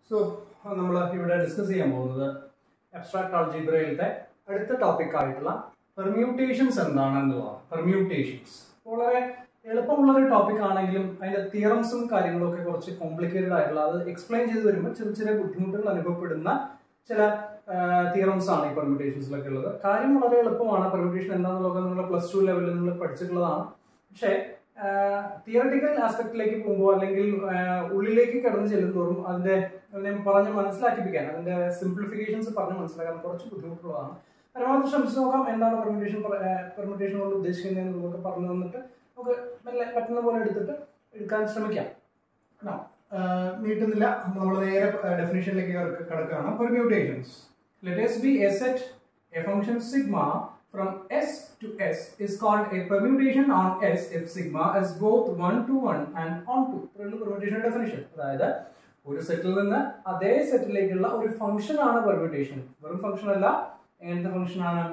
So നമ്മൾ ഇവിടെ discuss ചെയ്യാൻ പോകുന്നത് അബ്സ്ട്രാക്ട് ആൾജിബ്രയിലത്തെ അടുത്ത ടോപ്പിക് ആയിട്ടുള്ള പെർമ്യൂട്ടേഷൻസ് എന്താണെന്നുള്ളതാണ് പെർമ്യൂട്ടേഷൻസ് വളരെ എളുപ്പമുള്ള ഒരു ടോപ്പിക് ആണെങ്കിലും അതിന്റെ തിയറംസും കാര്യങ്ങളും ഒക്കെ കുറച്ച് കോംപ്ലിക്കേറ്റഡ് ആയിട്ടുള്ള അത് എക്സ്പ്ലെയിൻ ചെയ്ത് വരുമ്പോൾ ചെറിയ ചെറിയ ബുദ്ധിമുട്ടുകൾ അനുഭവപ്പെടുന്ന ചില തിയറംസ് ആണ് ഈ പെർമ്യൂട്ടേഷൻസിലൊക്കെ ഉള്ളത് കാര്യം വളരെ എളുപ്പമാണ് പെർമ്യൂട്ടേഷൻ എന്താണെന്നുള്ളത് നിങ്ങൾ പ്ലസ് ടു ലെവലിൽ നിങ്ങൾ പഠിച്ചിട്ടുള്ളതാണ് പക്ഷേ തിയറട്ടിക്കൽ ആസ്പെക്റ്റിലേക്ക് പോകുമ്പോൾ അല്ലെങ്കിൽ ഉള്ളിലേക്ക് കടന്നു ചെല്ലുന്തോറും അതിന്റെ അതിനെ പറഞ്ഞ് മനസ്സിലാക്കിപ്പിക്കാൻ അതിന്റെ സിംപ്ലിഫിക്കേഷൻസ് പറഞ്ഞ് മനസ്സിലാക്കാൻ കുറച്ച് ബുദ്ധിമുട്ടുള്ളതാണ് പരമാവധി ശ്രമിച്ചു നോക്കാം എന്താണ് പെർമിറ്റേഷൻ പെർമിറ്റേഷൻ കൊണ്ട് ഉദ്ദേശിക്കുന്നത് നമുക്ക് പറഞ്ഞു തന്നിട്ട് നമുക്ക് മെല്ലെ പറ്റുന്ന പോലെ എടുത്തിട്ട് എടുക്കാൻ ശ്രമിക്കാം Now, ആഹ് നീട്ടുന്നില്ല നമ്മൾ നേരെ ഡെഫിനേഷനിലേക്ക് കിടക്കുകയാണ് permutations let S be a set a function sigma from S to S is called a permutation on S if sigma is both 1 to 1 and on 2. ഇത്രയുള്ള പെർമ്യൂട്ടേഷൻ ഡെഫിനിഷൻ അതായത് ഒരു സെറ്റിൽ നിന്ന് അതേ സെറ്റിലേക്കുള്ള ഒരു ഫംഗ്ഷൻ ആണ് പെർമ്യൂട്ടേഷൻ വെറും ഫംഗ്ഷൻ അല്ല എങ്ങനത്തെ ഫംഗ്ഷൻ ആണ്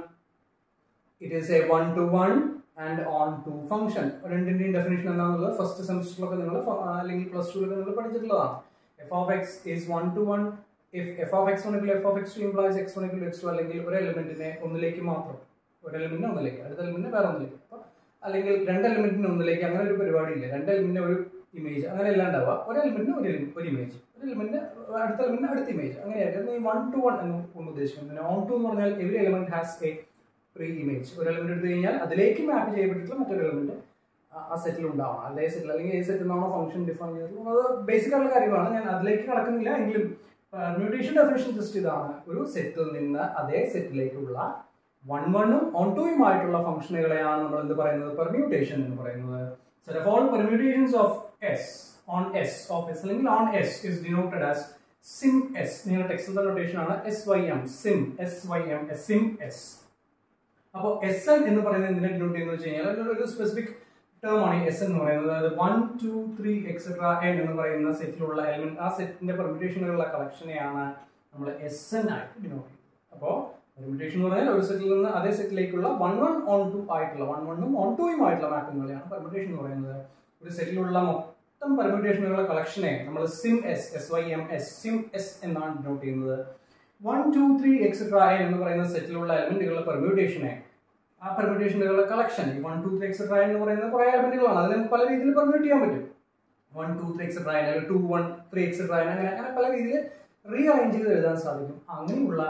it is a one to one and onto function രണ്ടിന്റെയും ഡെഫിനേഷൻ എന്താണെന്നുള്ളത് ഫസ്റ്റ് സെമിസ്റ്ററിലൊക്കെ നിങ്ങൾ അല്ലെങ്കിൽ പ്ലസ് ടുവിലൊക്കെ നിങ്ങൾ പഠിച്ചിട്ടുള്ളതാണ് F of X is one to one if F of X one F of X two implies X one X two അല്ലെങ്കിൽ ഒരു എലിമെന്റിനെ ഒന്നിലേക്ക് മാത്രം ഒരു എലിമെന്റിന് ഒന്നിലേക്ക് അടുത്ത എലിമെന്റിന് വേറെ ഒന്നിലേക്ക് അപ്പൊ അല്ലെങ്കിൽ രണ്ട് എലിമെന്റിന് ഒന്നിലേക്ക് അങ്ങനെ ഒരു പരിപാടി ഇല്ല രണ്ട് എലിമെന്റിന് ഒരു ഇമേജ് അങ്ങനെ എല്ലാം ഉണ്ടാവുക ഒരു എലിമെന്റിന് ഒരു element- ഒരു ഇമേജ് ഒരു എലിമെന്റിന് അടുത്ത എലിമെന്റിന് അടുത്ത ഇമേജ് അങ്ങനെയായിരുന്നു ഈ വൺ ടു വൺ എന്ന് കൊണ്ട് ഉദ്ദേശിക്കുന്നത് ഓൺ ടു എന്ന് പറഞ്ഞാൽ every element has a pre image ഒരു എലിമെന്റ് എടുത്തു കഴിഞ്ഞാൽ അതിലേക്ക് മാപ്പ് ചെയ്യപ്പെട്ടിട്ടുള്ള മറ്റൊരു എലിമെന്റ് ആ സെറ്റിൽ ഉണ്ടാവണം അതേ സെറ്റിൽ അല്ലെങ്കിൽ ഏത് സെറ്റിൽ നിന്നാണോ ഫംഗ്ഷൻ ഡിഫൈൻ ചെയ്തിട്ടുള്ളത് അത് ബേസിക് ആയിട്ടുള്ള കാര്യമാണ് ഞാൻ അതിലേക്ക് കടക്കുന്നില്ല എങ്കിലും മ്യൂട്ടേഷൻ ഡെഫിനേഷൻ ജസ്റ്റ് ഇതാണ് ഒരു സെറ്റിൽ നിന്ന് അതേ സെറ്റിലേക്കുള്ള വൺ വണ്ണും ഓൺ ടൂയുമായിട്ടുള്ള ഫംഗ്ഷനുകളെയാണ് നമ്മൾ എന്ത് പറയുന്നത് പെർമ്യൂട്ടേഷൻ എന്ന് പറയുന്നത് set of all permutations of S on S of S അല്ലെങ്കിൽ on S is denoted as sym S നിങ്ങളുടെ ടെക്സ്റ്റിലെ നൊട്ടേഷൻ ആണ് S Y M sym S Y M sym S അപ്പോൾ എസ് എൻ എന്ന് പറയുന്നത് എന്തിനെ ഡിനോട്ട് ചെയ്യുന്നത് വെച്ച് കഴിഞ്ഞാൽ ഒരു- ഒരു സ്പെസിഫിക് ടേം ആണ് എസ് എന്ന് പറയുന്നത് അതായത് one two three etcetera N എന്ന് പറയുന്ന സെറ്റിലുള്ള എലിമെന്റ് ആ സെറ്റിന്റെ പെർമ്യൂട്ടേഷനുകളുള്ള കളക്ഷനെയാണ് നമ്മൾ എസ് എൻ ആയിട്ട് ഡിനോട്ട് ചെയ്യുന്നത് അപ്പോൾ പെർമ്യൂട്ടേഷൻ എന്ന് പറഞ്ഞാൽ ഒരു സെറ്റിൽ നിന്ന് അതേ സെറ്റിലേക്കുള്ള വൺ വൺ ഓൺ ടു ആയിട്ടുള്ള വൺ വണ്ണും ഓൺ ടൂയും ആയിട്ടുള്ള മാപ്പിങ്ങുകളെയാണ് പെർമ്യൂട്ടേഷൻ എന്ന് പറയുന്നത് ഒരു സെറ്റിലുള്ള മൊത്തം പെർമ്യൂട്ടേഷനുകളുടെ കളക്ഷനെ നമ്മൾ sym S S Y M S sym S എന്നാണ് ഡിനോട്ട് ചെയ്യുന്നത് one two three etcetera N എന്ന് പറയുന്ന സെറ്റിലുള്ള എലിമെന്റുകളുടെ പെർമ്യൂട്ടേഷനെ ആ പെർമ്യൂട്ടേഷനുകളുടെ കളക്ഷൻ ഈ വൺ ടു ത്രീ എക്സെട്ര എന്ന് പറയുന്ന കുറെ എലിമെന്റുകളാണ് അതിനെ നമുക്ക് പല രീതിയിൽ പെർമ്യൂട്ട് ചെയ്യാൻ പറ്റും വൺ ടു ത്രീ എക്സെട്ര അല്ലെങ്കിൽ ടു വൺ ത്രീ എക്സെട്ര അങ്ങനെ അങ്ങനെ പല രീതിയിൽ റീ അറേഞ്ച് ചെയ്ത് എഴുതാൻ സാധിക്കും അങ്ങനെയുള്ള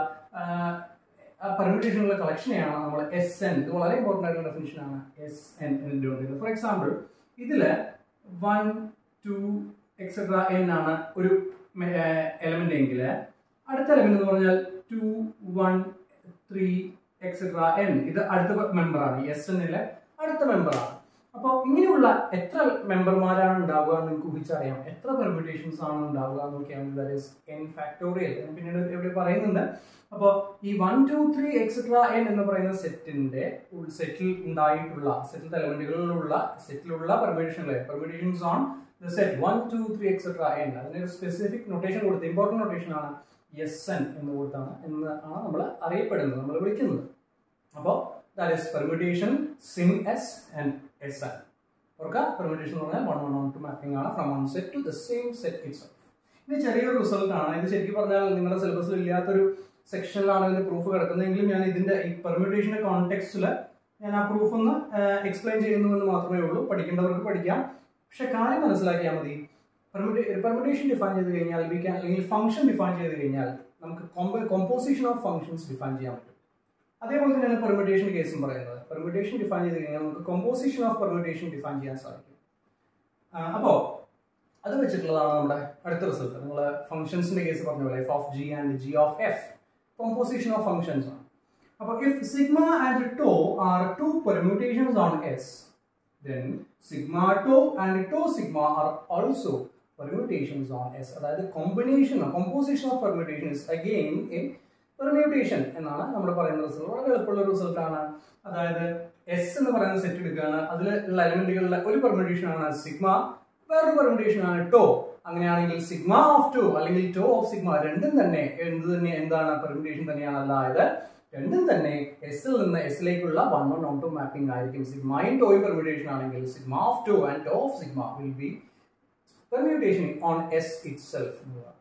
പെർമ്യൂട്ടേഷനുള്ള കളക്ഷനെയാണ് നമ്മൾ എസ് എൻ ഇത് വളരെ ഇമ്പോർട്ടൻ്റ് ആയിട്ടുള്ള ഡെഫിനിഷൻ ആണ് എസ് എൻ എന്ന് ഡിനോട്ട് ഫോർ എക്സാമ്പിൾ ഇതില് വൺ ടു എക്സെട്ര എൻ ആണ് ഒരു എലമെന്റ് എങ്കിൽ അടുത്ത എലമെന്റ് എന്ന് പറഞ്ഞാൽ two one three etcetera N ഇത് അടുത്ത മെമ്പറാണ് എസ് എന്നിലെ അടുത്ത മെമ്പറാണ് അപ്പോൾ ഇങ്ങനെയുള്ള എത്ര മെമ്പർമാരാണ് ഉണ്ടാവുക എന്ന് നിങ്ങൾക്ക് ഊഹിച്ചറിയാം എത്ര പെർമ്യൂട്ടേഷൻസ് ആണ് ഉണ്ടാവുക എന്ന് നോക്കിയാൽ ദാറ്റ് ഈസ് എൻ ഫാക്ടോറിയൽ പിന്നീട് എവിടെ പറയുന്നുണ്ട് അപ്പോൾ ഈ one two three etcetera N എന്ന് പറയുന്ന സെറ്റിന്റെ സെറ്റിൽ ഉണ്ടായിട്ടുള്ള സെറ്റിൽ എലമെന്റുകളിലുള്ള സെറ്റിലുള്ള പെർമ്യൂട്ടേഷനുകളെ permutations on the set one two three etcetera N അതിന് സ്പെസിഫിക് നൊട്ടേഷൻ കൊടുത്ത് ഇമ്പോർട്ടൻറ്റ് നൊട്ടേഷൻ ആണ് എസ് എൻ എന്ന് കൊടുത്താണ് എന്ന് ആണ് നമ്മൾ അറിയപ്പെടുന്നത് നമ്മൾ വിളിക്കുന്നത് അപ്പോൾ that is permutation sym S and S N ഓർക്കുക പെർമ്യൂട്ടേഷൻ എന്ന് പറഞ്ഞാൽ one one one to mapping ആണ് from one set to the same set it's ഇത് ചെറിയൊരു റിസൾട്ട് ആണ് ഇത് ശരിക്കും പറഞ്ഞാൽ നിങ്ങളുടെ സിലബസിൽ ഇല്ലാത്തൊരു സെക്ഷനിലാണ് ഇതിന്റെ പ്രൂഫ് കിടക്കുന്നതെങ്കിലും ഞാൻ ഇതിന്റെ ഈ പെർമ്യൂട്ടേഷന്റെ കോണ്ടെക്സ്റ്റിൽ ഞാൻ ആ പ്രൂഫ് ഒന്ന് എക്സ്പ്ലെയിൻ ചെയ്യുന്നു എന്ന് മാത്രമേ ഉള്ളൂ പഠിക്കേണ്ടവർക്ക് പഠിക്കാം പക്ഷെ കാര്യം മനസ്സിലാക്കിയാൽ മതി പെർമ്യൂട്ടേഷൻ ഡിഫൈൻ ചെയ്ത് കഴിഞ്ഞാൽ വി ക്യാൻ അല്ലെങ്കിൽ ഫംഗ്ഷൻ ഡിഫൈൻ ചെയ്ത് കഴിഞ്ഞാൽ നമുക്ക് കോമ്പോസിഷൻ ഓഫ് ഫംഗ്ഷൻസ് ഡിഫൈൻ ചെയ്യാൻ പറ്റും അതേപോലെ തന്നെയാണ് പെർമ്യൂട്ടേഷൻ കേസും പറയുന്നത് പെർമ്യൂട്ടേഷൻ ഡിഫൈൻ ചെയ്ത് കഴിഞ്ഞാൽ നമുക്ക് കോമ്പോസിഷൻ ഓഫ് പെർമ്യൂട്ടേഷൻ ഡിഫൈൻ ചെയ്യാൻ സാധിക്കും അപ്പോൾ അത് വെച്ചിട്ടുള്ളതാണ് നമ്മുടെ അടുത്ത റിസൾട്ട് നിങ്ങൾ ഫംഗ്ഷൻസിന്റെ കേസ് പറഞ്ഞ പോലെ F of G and G of F composition of functions ആണ് അപ്പോൾ if sigma and tau are two permutations on S then sigma tau and tau sigma are also permutations on S. അതായത് combination composition of permutation is again a permutation എന്നാണ് നമ്മൾ പറയുന്ന result വളരെ എളുപ്പമുള്ള result ആണ് അതായത് എസ് എന്ന് പറയുന്ന സെറ്റ് എടുക്കുകയാണ് അതിൽ ഉള്ള എലിമെന്റുകളിലെ ഒരു പെർമ്യൂട്ടേഷൻ ആണ് സിഗ്മ വേറൊരു പെർമ്യൂട്ടേഷൻ ആണ് ടോ അങ്ങനെയാണെങ്കിൽ സിഗ്മ ഓഫ് ടു അല്ലെങ്കിൽ ടോ ഓഫ് സിഗ്മ രണ്ടും തന്നെ എന്ത് തന്നെ എന്താണ് പെർമ്യൂട്ടേഷൻ തന്നെയാണ് അതായത് രണ്ടും തന്നെ എസിൽ നിന്ന് എസിലേക്കുള്ള one one onto mapping ആയിരിക്കും സിഗ്മയും ടോയും പെർമ്യൂട്ടേഷൻ ആണെങ്കിൽ sigma of tau and tau of sigma will be permutation on S itself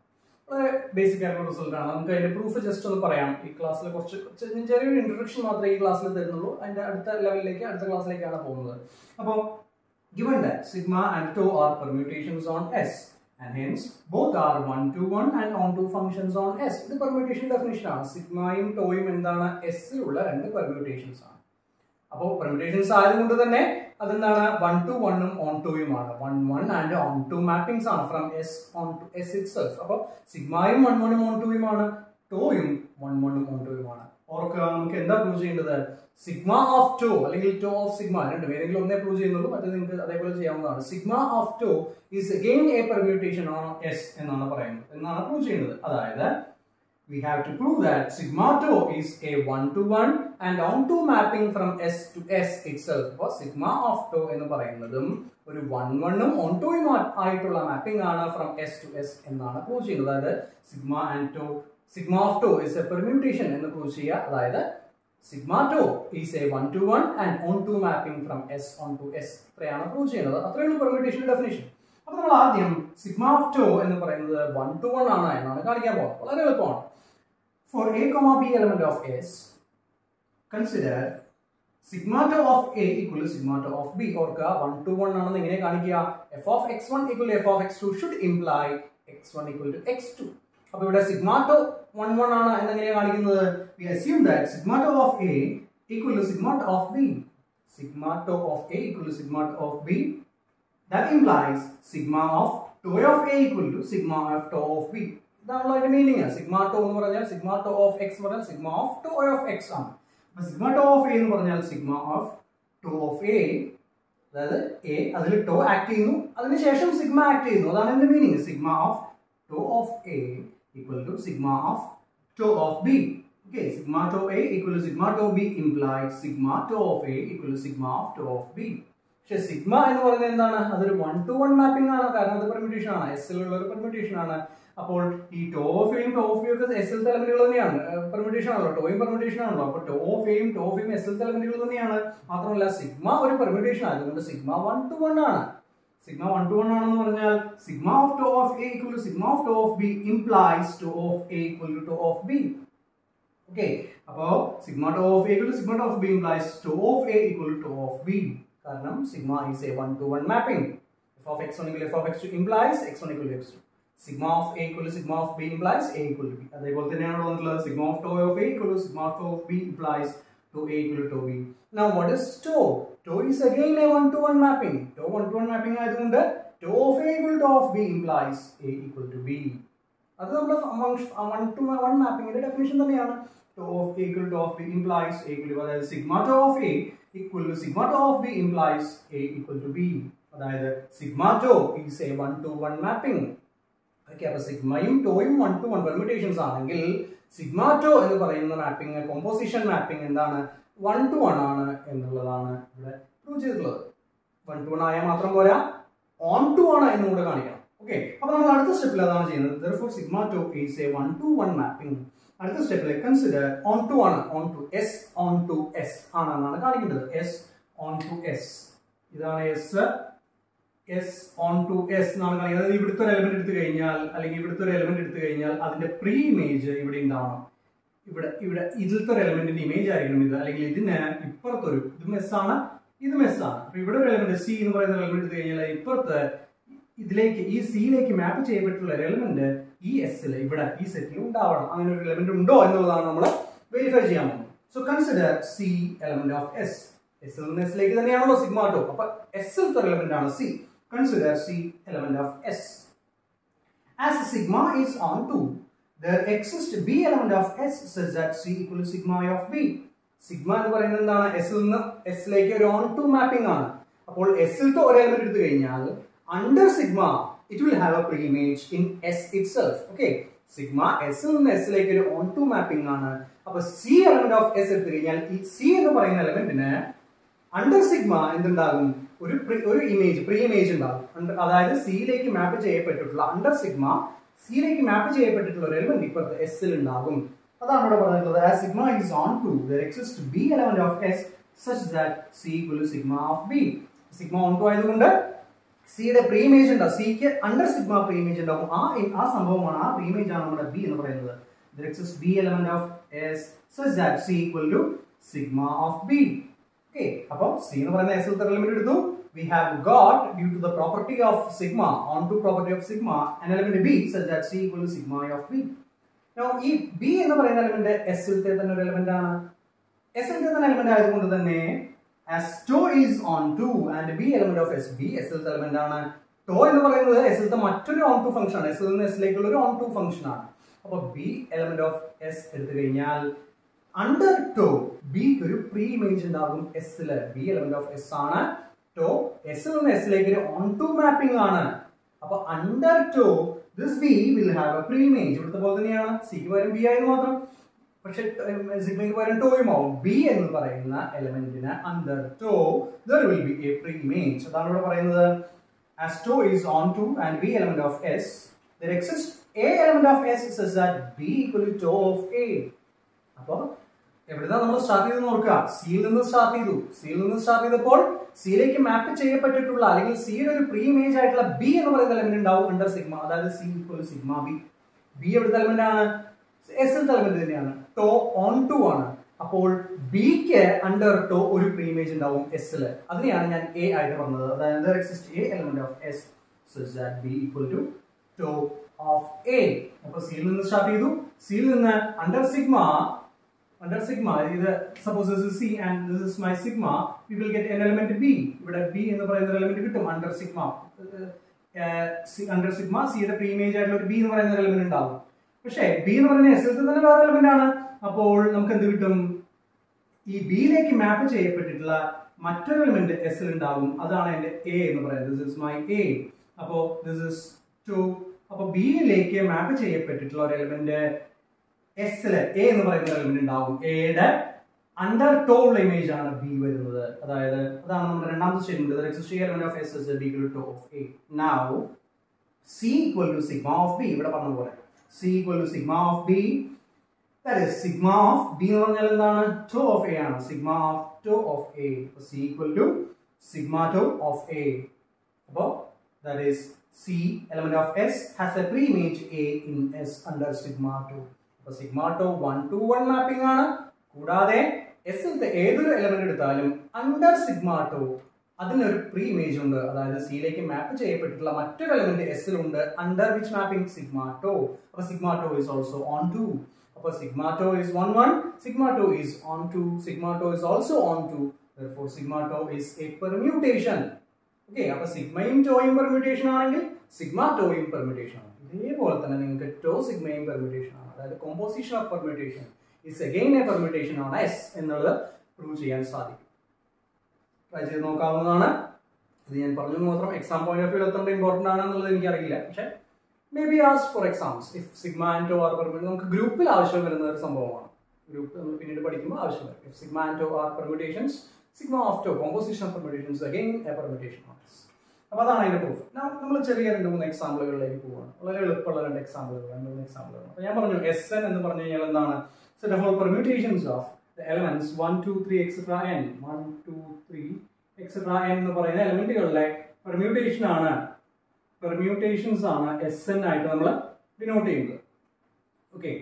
വളരെ ബേസിക് ആയിട്ടുള്ള റിസൾട്ട് ആണ് നമുക്ക് അതിന്റെ പ്രൂഫ് ജസ്റ്റ് ഒന്ന് പറയാം ഈ ക്ലാസ്സിൽ കുറച്ച് ചെ- ചെറിയൊരു ഇൻട്രൊഡക്ഷൻ മാത്രമേ ഈ ക്ലാസ്സിൽ തരുന്നുള്ളൂ അതിന്റെ അടുത്ത ലെവലിലേക്ക് അടുത്ത ക്ലാസ്സിലേക്കാണ് പോകുന്നത് അപ്പോൾ given that sigma and tau are permutations on S and hence both are one to one and onto functions on S ഇത് പെർമ്യൂട്ടേഷൻ ഡെഫിനിഷൻ ആണ് സിഗ്മയും ടോയും എന്താണ് എസിലുള്ള രണ്ട് പെർമ്യൂട്ടേഷൻസ് ആണ് അപ്പോൾ പെർമ്യൂട്ടേഷൻസ് ആയതുകൊണ്ട് തന്നെ അതെന്താണ് വൺ ടു വണ്ണും ഓൺ ടുയുമാണ് one one and onto mappings ആണ് from S onto S itself അപ്പോൾ സിഗ്മയും വൺ വണ്ണും ഓൺ ടുയുമാണ് ടോയും വൺ വണ്ണും ഓൺ ടുയുമാണ് ഓർക്കുക നമുക്ക് എന്താ പ്രൂവ് ചെയ്യേണ്ടത് സിഗ്മ ഓഫ് ടു അല്ലെങ്കിൽ ടോ ഓഫ് സിഗ്മ രണ്ടും ഏതെങ്കിലും ഒന്നേ പ്രൂവ് ചെയ്യുന്നുള്ളൂ മറ്റേ നിങ്ങൾക്ക് അതേപോലെ ചെയ്യാവുന്നതാണ് sigma of tau is again a permutation on S എന്നാണ് പറയുന്നത് എന്നാണ് പ്രൂവ് ചെയ്യുന്നത് അതായത് we have to prove that sigma tau is a one-to-one and onto mapping from S to S itself. അപ്പോൾ sigma of tau എന്ന് പറയുന്നതും ഒരു one വണ്ണും ഓൺ ടുയും ആയിട്ടുള്ള മാപ്പിംഗ് ആണ് ഫ്രം എസ് ടു എസ് എന്നാണ് പ്രൂവ് ചെയ്യുന്നത് അതായത് sigma and tau sigma of tau is a permutation എന്ന് പ്രൂവ് ചെയ്യുക അതായത് sigma tau is a one to one and onto mapping from S onto S ഇത്രയാണ് prove ചെയ്യുന്നത് അത്രയുള്ള permutation definition അപ്പൊ നമ്മൾ ആദ്യം സിഗ്മ ഓഫ് ടോ എന്ന് പറയുന്നത് വൺ ടു വൺ ആണ് എന്നാണ് കാണിക്കാൻ പോകുന്നത് വളരെ എളുപ്പമാണ് For a comma b element of S, consider sigma tau of A equal to sigma tau of B. ഓർക്കുക വൺ ടു വൺ ആണെന്ന് എങ്ങനെ കാണിക്കുക F of X one equal F of X two should imply X one equal to X two അപ്പൊ ഇവിടെ sigma tau one one ആണ് എന്നെങ്ങനെയാണ് കാണിക്കുന്നത് we assume that sigma tau of A equal to sigma tau of B sigma tau of A equal to sigma tau of B that implies sigma of tau of a equal to sigma of tau of b ഇതാണല്ലോ അതിന്റെ meaning sigma tau എന്ന് പറഞ്ഞാൽ sigma tau of X എന്ന് പറഞ്ഞാൽ sigma of tau of X ആണ് അപ്പൊ sigma tau of A എന്ന് പറഞ്ഞാൽ sigma of tau of A അതായത് എ അതിൽ ടോ ആക്ട് ചെയ്യുന്നു അതിനുശേഷം സിഗ്മ ആക്ട് ചെയ്യുന്നു അതാണ് എന്റെ meaning sigma of tau of A equal to sigma of tau of B okay sigma tau A equal to sigma tau B implies sigma tau of A equal to sigma of tau of B പക്ഷെ sigma എന്ന് പറയുന്നത് എന്താണ് അതൊരു one to one mapping ആണ് കാരണം അത് permutation ആണ് S ഉള്ള ഒരു പെർമ്യൂട്ടേഷൻ ആണ് അപ്പോൾ ഈ ടോഫയും ടോഫയും ഒക്കെ എസ് എൽ എലമെന്റുകൾ തന്നെയാണ് പെർമ്യൂട്ടേഷൻ ആണല്ലോ ടോയും പെർമ്യൂട്ടേഷൻ ആണല്ലോ അപ്പോൾ ടോഫയും ടോഫയും എസ് എൽ എലമെന്റുകൾ തന്നെയാണ് മാത്രമല്ല സിഗ്മ ഒരു പെർമ്യൂട്ടേഷൻ ആയതുകൊണ്ട് സിഗ്മ വൺ ടു വൺ ആണ് സിഗ്മ വൺ ടു വൺ ആണെന്ന് പറഞ്ഞാൽ sigma of tau of A equal to sigma of tau of B implies tau of A equal to tau of B okay അപ്പോ sigma tau of A equal to sigma tau of B implies tau of A equal to tau of B കാരണം sigma is a one to one mapping F of X one equal F of X two implies X one equal X two sigma of A equal sigma of B implies A equal to B അതേപോലെ തന്നെയാണ് ഇവിടെ വന്നിട്ടുള്ളത് sigma of tau of A equal sigma of tau of B implies tau A equal to B now what is tau tau is again a one to one mapping tau one to one mapping ആയതുകൊണ്ട് tau of A equal to of B implies A equal to B അത് നമ്മുടെ one to one മാപ്പിംഗിന്റെ definition തന്നെയാണ് tau of A equal to of B implies A equal to അതായത് sigma tau of A equal to sigma tau of B implies A equal to B അതായത് sigma tau is a one to one mapping okay അപ്പൊ സിഗ്മയും ടോയും one to one permutations ആണെങ്കിൽ sigma tau എന്ന് പറയുന്ന mapping composition mapping എന്താണ് one to one ആണ് എന്നുള്ളതാണ് ഇവിടെ പ്രൂവ് ചെയ്തിട്ടുള്ളത് വൺ ടു വൺ ആയാൽ മാത്രം പോരാ ഓൺ ടു ആണ് എന്നും കൂടെ കാണിക്കണം ഓക്കെ അപ്പൊ നമ്മൾ അടുത്ത സ്റ്റെപ്പിൽ അതാണ് ചെയ്യുന്നത് therefore sigma to is a one to one mapping അടുത്ത സ്റ്റെപ്പിൽ കൺസിഡർ ഓൺ ടു ആണ് onto S onto S ആണെന്നാണ് കാണിക്കേണ്ടത് എസ് ഓൺ ടു എസ് ഇതാണ് S S onto S എന്നാണ് കാണിക്കുന്നത് അതായത് ഇവിടുത്തെ ഒരു എലമെന്റ് എടുത്തു കഴിഞ്ഞാൽ അല്ലെങ്കിൽ ഇവിടുത്തെ ഒരു എലമെന്റ് എടുത്തു കഴിഞ്ഞാൽ അതിന്റെ പ്രീ ഇമേജ് ഇവിടെ ഉണ്ടാവണം ഇവിടെ ഇവിടെ ഇതിലത്തെ ഒരു എലമെന്റിന്റെ ഇമേജ് ആയിരിക്കണം ഇത് അല്ലെങ്കിൽ ഇതിന് ഇപ്പുറത്തൊരു ഇത് മെസ് ആണ് ഇത് മെസ് ആണ് അപ്പൊ ഇവിടെ ഒരു എലമെന്റ് സി എന്ന് പറയുന്ന എലമെന്റ് എടുത്തു കഴിഞ്ഞാൽ ഇപ്പുറത്ത് ഇതിലേക്ക് ഈ സിയിലേക്ക് മാപ്പ് ചെയ്യപ്പെട്ടുള്ള ഒരു എലമെന്റ് ഈ എസ്സിൽ ഇവിടെ ഈ സെറ്റിൽ ഉണ്ടാവണം അങ്ങനെ ഒരു എലമെന്റ് ഉണ്ടോ എന്നുള്ളതാണ് നമ്മൾ വെരിഫൈ ചെയ്യാൻ പോകുന്നത് so consider C element of S S നിന്ന് എസിലേക്ക് തന്നെയാണല്ലോ സിഗ്മ ടോ അപ്പൊ എസിലത്തെ എലമെന്റ് ആണ് C consider C element of S as sigma is onto there exists b element of s such that c equal to sigma of b sigma എന്ന് പറയുന്നത് എന്താണ് എസിൽ നിന്ന് എസിലേക്ക് ഒരു ഓൺ ടു മാപ്പിംഗ് ആണ് അപ്പോൾ എസിലത്തെ ഒരു എലമെന്റ് എടുത്തു കഴിഞ്ഞാൽ under sigma it will have a pre image in S itself okay sigma എസിൽ നിന്ന് എസിലേക്ക് ഒരു ഓൺ ടു മാപ്പിംഗ് ആണ് അപ്പൊ സി എലമെന്റ് ഓഫ് എസ് എടുത്തു കഴിഞ്ഞാൽ ഈ സി എന്ന് പറയുന്ന എലമെന്റിന് അണ്ടർ സിഗ്മ എന്തുണ്ടാകും ഒരു pre- ഒരു ഇമേജ് പ്രീ ഇമേജ് ഉണ്ടാകും Under- അതായത് സിയിലേക്ക് മാപ്പ് ചെയ്യപ്പെട്ടിട്ടുള്ള അണ്ടർ സിഗ്മ സിയിലേക്ക് മാപ്പ് ചെയ്യപ്പെട്ടിട്ടുള്ള ഒരു എലമെന്റ് ഇപ്പോഴത്തെ എസിൽ ഉണ്ടാകും അതാണ് ഇവിടെ പറഞ്ഞിട്ടുള്ളത് as sigma is onto there exist B element of S such that C equal to sigma of B sigma onto ആയതുകൊണ്ട് സിയുടെ പ്രീമേജ് ഉണ്ടാവും സിക്ക് അണ്ടർ സിഗ്മ പ്രീമേജ് ഉണ്ടാവും ആ ആ സംഭവമാണ് ആ പ്രീമേജ് ആണ് നമ്മുടെ ബി എന്ന് പറയുന്നത് there exists b element of s such that c equal to sigma of b okay അപ്പോൾ c എന്ന് പറയുന്ന s ന്റെ എലിമെന്റ് എടുത്തു we have got due to the property of sigma onto property of sigma an element b such that c equal to sigma of b now ഈ b എന്ന് പറയുന്ന element s ലത്തെ തന്നെ ഒരു element ആണ് s ന്റെ തന്നെ element ആയതുകൊണ്ട് തന്നെ as tau is on 2 and b element of s b s ലത്തെ എലിമെന്റ് ആണ് tau എന്ന് പറയുന്നത് s ലത്തെ മറ്റൊരു on 2 ഫംഗ്ഷൻ ആണ് s ൽ നിന്ന് s ലേക്കുള്ള ഒരു on 2 ഫംഗ്ഷൻ ആണ് അപ്പൊ ബി എലമെന്റ് ഓഫ് എസ് എടുത്തു കഴിഞ്ഞാൽ അണ്ടർ ടോ ബിക്ക് ഒരു പ്രീ ഇമേജ് ഉണ്ടാകും എസില് ബി എലമെന്റ് ഓഫ് എസ് ആണ് ടോ എസ് നിന്ന് എസിലേക്ക് ഒരു ഓൺ ടു മാപ്പിംഗ് ആണ് അപ്പൊ under tau this B will have a pre image ഇവിടുത്തെ പോലെ തന്നെയാണ് സിക്ക് പകരം ബി ആയത് മാത്രം പക്ഷെ സിഗ്മയ്ക്ക് പകരം ടോയും ആവും ബി എന്ന് പറയുന്ന എലമെന്റിന് under tau there will be a pre image അതാണ് ഇവിടെ പറയുന്നത് as tau is on to and b element of s there exists a element of s such that b equal to tau of a അപ്പോൾ എവിടുന്നാ നമ്മൾ start ചെയ്ത് നോക്കുക സിയിൽ നിന്ന് സ്റ്റാർട്ട് ചെയ്തു സിയിൽ നിന്ന് സ്റ്റാർട്ട് ചെയ്തപ്പോൾ സിയിലേക്ക് മാപ്പ് ചെയ്യപ്പെട്ടിട്ടുള്ള അല്ലെങ്കിൽ സിയുടെ ഒരു പ്രീ ഇമേജ് ആയിട്ടുള്ള ബി എന്ന് പറയുന്ന എലമെന്റ് ഉണ്ടാവും അണ്ടർ സിഗ്മ അതായത് C equal sigma B B എവിടുത്തെ എലമെന്റ് ആണ് എസ് എലമെന്റ് തന്നെയാണ് ടോ ഓൺ ടു ആണ് അപ്പോൾ ബിക്ക് അണ്ടർ ടോ ഒരു പ്രീ ഇമേജ് ഉണ്ടാവും എസിൽ അതിനെയാണ് ഞാൻ എ ആയിട്ട് പറഞ്ഞത് അതായത് exist A element of S such that b equal to tau of a അപ്പോൾ സിയിൽ നിന്ന് സ്റ്റാർട്ട് ചെയ്തു സിയിൽ നിന്ന് അണ്ടർ സിഗ്മ അണ്ടർ സിഗ്മ ഇത് suppose this is C and this is my sigma we will get an element B ഇവിടെ B എന്ന് പറയുന്ന എലമെന്റ് കിട്ടും അണ്ടർ സിഗ്മ അണ്ടർ സിഗ്മ സിയുടെ പ്രീ ഇമേജ് ആയിട്ടുള്ള ഒരു ബി എന്ന് പറയുന്ന എലമെന്റ് ഉണ്ടാവും പക്ഷേ ബി എന്ന് പറയുന്ന എസ് തന്നെ വേറെ എലമെന്റ് ആണ് അപ്പോൾ നമുക്ക് എന്ത് കിട്ടും ഈ ബിയിലേക്ക് മാപ്പ് ചെയ്യപ്പെട്ടിട്ടുള്ള മറ്റൊരു എലിമെന്റ് എസ് ഉണ്ടാവും അതാണ് എന്റെ എ എന്ന് പറയുന്നത് ദിസ് ഇസ് മൈ എ അപ്പോ ദിസ് ഇസ് ടു അപ്പൊ ബിയിലേക്ക് മാപ്പ് ചെയ്യപ്പെട്ടിട്ടുള്ള ഒരു എലിമെന്റ് എസില് എ എന്ന് പറയുന്ന എലിമെന്റ് ഉണ്ടാവും എയുടെ അണ്ടർ ടോൾ ഇമേജ് ആണ് ബി വരുന്നത് അതായത് അതാണ് നമ്മുടെ രണ്ടാമത്തെ statement exist element of S is B tau of A now C equal to sigma of B ഇവിടെ പറഞ്ഞ പോലെ C equal to sigma of B that is sigma of B എന്ന് പറഞ്ഞാൽ എന്താണ് ടോ ഓഫ് എ ആണ് sigma of tau of A C equal to sigma tau of A അപ്പോൾ that is C element of S has a pre image A in S under sigma tau അപ്പോൾ sigma tau one to one mapping ആണ് കൂടാതെ എസിലത്തെ ഏതൊരു element എടുത്താലും under sigma tau അതിനൊരു pre image ഉണ്ട് അതായത് സിയിലേക്ക് മാപ്പ് ചെയ്യപ്പെട്ടിട്ടുള്ള മറ്റൊരു എലമെന്റ് എസിലുണ്ട് under which mapping sigma tau അപ്പോൾ sigma tau is also onto അപ്പോൾ sigma tau is one one sigma tau is onto sigma tau is also onto therefore sigma tau is a permutation okay അപ്പൊ സിഗ്മയും ടോയും permutation ആണെങ്കിൽ sigma ടോയും permutation ആണ് ഇതേപോലെ തന്നെ നിങ്ങൾക്ക് ടോ സിഗ്മയും പെർമ്യൂട്ടേഷൻ ആണ് അതായത് composition of permutation is again a permutation ആണ് എസ് എന്നുള്ളത് പ്രൂവ് ചെയ്യാൻ സാധിക്കും ട്രൈ ചെയ്ത് നോക്കാവുന്നതാണ് ഇത് ഞാൻ പറഞ്ഞു മാത്രം എക്സാം പോയിന്റ് ഓഫ് വ്യൂ എത്ര ഇമ്പോർട്ടന്റ് ആണെന്നുള്ളത് എനിക്കറിയില്ല പക്ഷെ may be as for exams if sigma and tau are permit നമുക്ക് ഗ്രൂപ്പിൽ ആവശ്യം വരുന്ന ഒരു സംഭവമാണ് ഗ്രൂപ്പ് നമ്മൾ പിന്നീട് പഠിക്കുമ്പോൾ ആവശ്യം വരും if sigma and tau are permutations sigma of tau composition of permutations again a permutation of അപ്പോൾ അതാണ് അതിന്റെ പ്രൂഫ് നമ്മൾ ചെറിയ രണ്ട് മൂന്ന് എക്സാമ്പിളുകളിലേക്ക് പോവാണ് വളരെ എളുപ്പമുള്ള രണ്ട് എക്സാമ്പിളുകൾ രണ്ട് മൂന്ന് എക്സാമ്പിളുകൾ അപ്പോൾ ഞാൻ പറഞ്ഞു എസ് എൻ എന്ന് പറഞ്ഞു കഴിഞ്ഞാൽ എന്താണ് set of all permutations of the elements one two three etcetera N one two three etcetera N എന്ന് പറയുന്ന എലമെന്റുകളുടെ പെർമ്യൂട്ടേഷൻ ആണ് പെർമ്യൂട്ടേഷൻസ് ആണ് എസ് എൻ ആയിട്ട് നമ്മൾ ഡിനോട്ട് ചെയ്യുന്നത് ഓക്കെ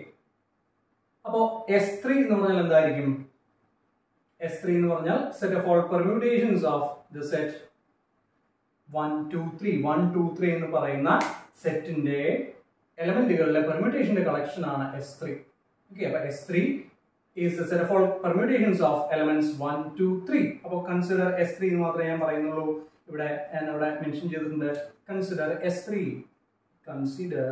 അപ്പോൾ എസ് ത്രീ എന്ന് പറഞ്ഞാൽ എന്തായിരിക്കും എസ് ത്രീ എന്ന് പറഞ്ഞാൽ set of all permutations of the set one two three one two three എന്ന് പറയുന്ന സെറ്റിന്റെ എലമെന്റുകളിലെ പെർമ്യൂട്ടേഷന്റെ കളക്ഷൻ ആണ് എസ് ത്രീ ഓക്കെ അപ്പൊ S three is the set of all permutations of elements one two three അപ്പോൾ കൺസിഡർ എസ് ത്രീ എന്ന് മാത്രമേ ഞാൻ പറയുന്നുള്ളൂ ഇവിടെ ഞാൻ ഇവിടെ മെൻഷൻ ചെയ്തിട്ടുണ്ട് consider S three consider